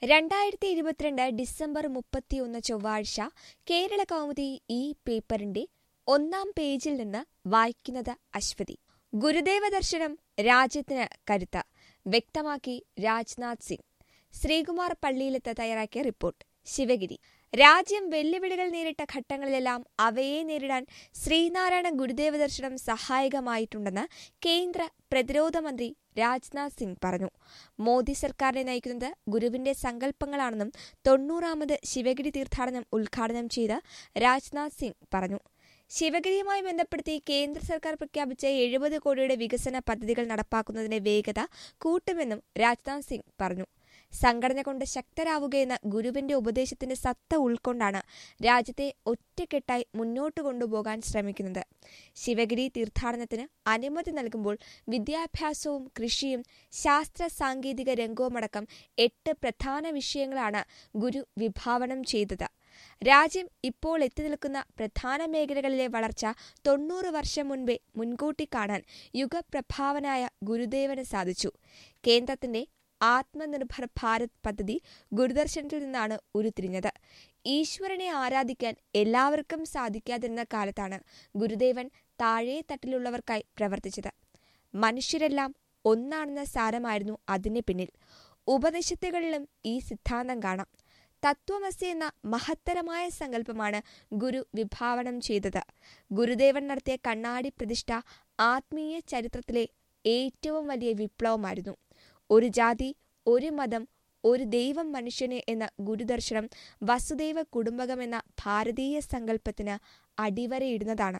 രണ്ടായിരത്തി ഇരുപത്തിരണ്ട് ഡിസംബർ മുപ്പത്തിയൊന്ന് ചൊവ്വാഴ്ച കേരള കൗമുദി ഈ പേപ്പറിന്റെ ഒന്നാം പേജിൽ നിന്ന് വായിക്കുന്നത് അശ്വതി ഗുരുദേവ ദർശനം രാജ്യത്തിന് കരുത്ത് വ്യക്തമാക്കി രാജ്നാഥ് സിംഗ് ശ്രീകുമാർ പള്ളിയിലെത്ത് തയ്യാറാക്കിയ റിപ്പോർട്ട് ശിവഗിരി രാജ്യം വെല്ലുവിളികൾ നേരിട്ട ഘട്ടങ്ങളിലെല്ലാം അവയെ നേരിടാൻ ശ്രീനാരായണ ഗുരുദേവ ദർശനം സഹായകമായിട്ടുണ്ടെന്ന് കേന്ദ്ര പ്രതിരോധ മന്ത്രി രാജ്നാഥ് സിംഗ് പറഞ്ഞു മോദി സർക്കാരിനെ നയിക്കുന്നത് ഗുരുവിന്റെ സങ്കല്പങ്ങളാണെന്നും തൊണ്ണൂറാമത് ശിവഗിരി തീർത്ഥാടനം ഉദ്ഘാടനം ചെയ്ത് രാജ്നാഥ് സിംഗ് പറഞ്ഞു ശിവഗിരിയുമായി ബന്ധപ്പെടുത്തി കേന്ദ്ര സർക്കാർ പ്രഖ്യാപിച്ച എഴുപത് കോടിയുടെ വികസന പദ്ധതികൾ നടപ്പാക്കുന്നതിന്റെ വേഗത കൂട്ടുമെന്നും രാജ്നാഥ് സിംഗ് പറഞ്ഞു സംഘടന കൊണ്ട് ശക്തരാവുകയെന്ന ഗുരുവിന്റെ ഉപദേശത്തിന്റെ സത്ത ഉൾക്കൊണ്ടാണ് രാജ്യത്തെ ഒറ്റക്കെട്ടായി മുന്നോട്ട് കൊണ്ടുപോകാൻ ശ്രമിക്കുന്നത് ശിവഗിരി തീർത്ഥാടനത്തിന് അനുമതി നൽകുമ്പോൾ വിദ്യാഭ്യാസവും കൃഷിയും ശാസ്ത്ര സാങ്കേതിക രംഗവുമടക്കം എട്ട് പ്രധാന വിഷയങ്ങളാണ് ഗുരു വിഭാവനം ചെയ്തത് രാജ്യം ഇപ്പോൾ എത്തി നിൽക്കുന്ന പ്രധാന മേഖലകളിലെ വളർച്ച തൊണ്ണൂറ് വർഷം മുൻപേ മുൻകൂട്ടി കാണാൻ യുഗപ്രഭാവനായ ഗുരുദേവന് സാധിച്ചു കേന്ദ്രത്തിന്റെ ആത്മനിർഭർ ഭാരത് പദ്ധതി ഗുരുദർശനത്തിൽ നിന്നാണ് ഉരുത്തിരിഞ്ഞത് ഈശ്വരനെ ആരാധിക്കാൻ എല്ലാവർക്കും സാധിക്കാതിരുന്ന കാലത്താണ് ഗുരുദേവൻ താഴെ തട്ടിലുള്ളവർക്കായി പ്രവർത്തിച്ചത് മനുഷ്യരെല്ലാം ഒന്നാണെന്ന സാരമായിരുന്നു അതിന് പിന്നിൽ ഉപനിഷത്തുകളിലും ഈ സിദ്ധാന്തം കാണാം തത്വമസി എന്ന മഹത്തരമായ സങ്കല്പമാണ് ഗുരു വിഭാവനം ചെയ്തത് ഗുരുദേവൻ നടത്തിയ കണ്ണാടി പ്രതിഷ്ഠ ആത്മീയ ചരിത്രത്തിലെ ഏറ്റവും വലിയ വിപ്ലവമായിരുന്നു ഒരു ജാതി ഒരു മതം ഒരു ദൈവം മനുഷ്യന് എന്ന ഗുരുദർശനം വസുദൈവ കുടുംബകം എന്ന ഭാരതീയ സങ്കല്പത്തിന് അടിവരയിടുന്നതാണ്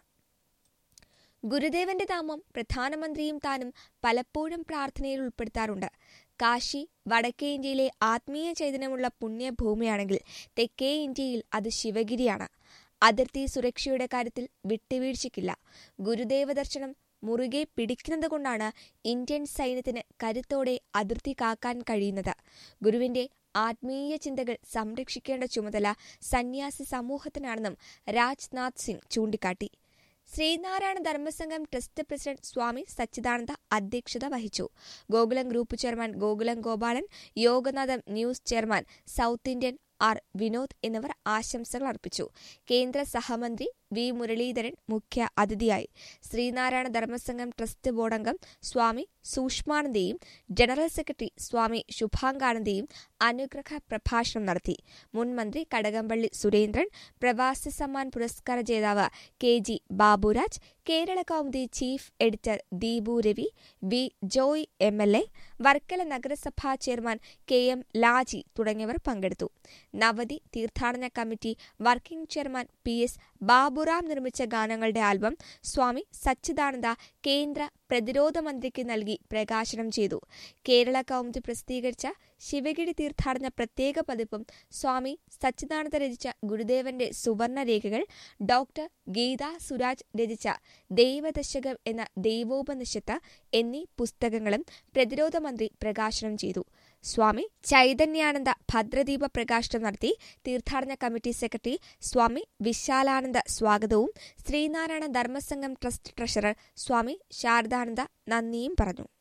ഗുരുദേവന്റെ നാമം പ്രധാനമന്ത്രിയും താനും പലപ്പോഴും പ്രാർത്ഥനയിൽ ഉൾപ്പെടുത്താറുണ്ട് കാശി വടക്കേ ഇന്ത്യയിലെ ആത്മീയ ചൈതന്യമുള്ള പുണ്യഭൂമിയാണെങ്കിൽ തെക്കേ ഇന്ത്യയിൽ അത് ശിവഗിരിയാണ് അതിർത്തി സുരക്ഷയുടെ കാര്യത്തിൽ വിട്ടുവീഴ്ചയ്ക്കില്ല ഗുരുദേവ ദർശനം മുറുകെ പിടിക്കുന്നത് കൊണ്ടാണ് ഇന്ത്യൻ സൈന്യത്തിന് കരുത്തോടെ അതിർത്തി കാക്കാൻ കഴിയുന്നത് ഗുരുവിന്റെ ആത്മീയ ചിന്തകൾ സംരക്ഷിക്കേണ്ട ചുമതല സന്യാസി സമൂഹത്തിനാണെന്നും രാജ്നാഥ് സിംഗ് ചൂണ്ടിക്കാട്ടി ശ്രീനാരായണ ധർമ്മസംഘം ട്രസ്റ്റ് പ്രസിഡന്റ് സ്വാമി സച്ചിദാനന്ദ അധ്യക്ഷത വഹിച്ചു Gokulam group chairman Gokulam Gopalan Yoganatham news chairman south Indian R Vinod എന്നിവർ ആശംസകൾ അർപ്പിച്ചു കേന്ദ്ര സഹമന്ത്രി വി മുരളീധരൻ മുഖ്യ അതിഥിയായി ശ്രീനാരായണ ധർമ്മസംഘം ട്രസ്റ്റ് ബോർഡ് അംഗം സ്വാമി സൂക്ഷ്മാനന്ദയും ജനറൽ സെക്രട്ടറി സ്വാമി ശുഭാംഗാനന്ദയും അനുഗ്രഹ പ്രഭാഷണം നടത്തി മുൻ മന്ത്രി കടകംപള്ളി സുരേന്ദ്രൻ പ്രവാസി സമ്മാൻ പുരസ്കാര ജേതാവ് K G Baburaj Kerala Kaumudi chief editor Deepu Ravi V Joy M L A Varkala നഗരസഭാ ചെയർമാൻ കെ എം ലാജി തുടങ്ങിയവർ പങ്കെടുത്തു നവതി തീർത്ഥാടന committee working chairman P S Baburam നിർമ്മിച്ച ഗാനങ്ങളുടെ ആൽബം സ്വാമി സച്ചിദാനന്ദ കേന്ദ്ര പ്രതിരോധ മന്ത്രിക്ക് നൽകി പ്രകാശനം ചെയ്തു കേരള കൗമുദി പ്രസിദ്ധീകരിച്ച ശിവഗിരി തീർത്ഥാടന പ്രത്യേക പതിപ്പും സ്വാമി സച്ചിദാനന്ദ രചിച്ച ഗുരുദേവന്റെ സുവർണരേഖകൾ ഡോക്ടർ ഗീത സുരാജ് രചിച്ച ദൈവദശകം എന്ന ദൈവോപനിഷത്ത് എന്നീ പുസ്തകങ്ങളും പ്രതിരോധ മന്ത്രി പ്രകാശനം ചെയ്തു സ്വാമി ചൈതന്യാനന്ദ ഭദ്രദീപ പ്രകാശനം നടത്തി തീർത്ഥാടന കമ്മിറ്റി സെക്രട്ടറി സ്വാമി വിശാലാനന്ദ സ്വാഗതവും ശ്രീനാരായണ ധർമ്മസംഘം ട്രസ്റ്റ് ട്രഷറർ സ്വാമി ശാരദാനന്ദ നന്ദിയും പറഞ്ഞു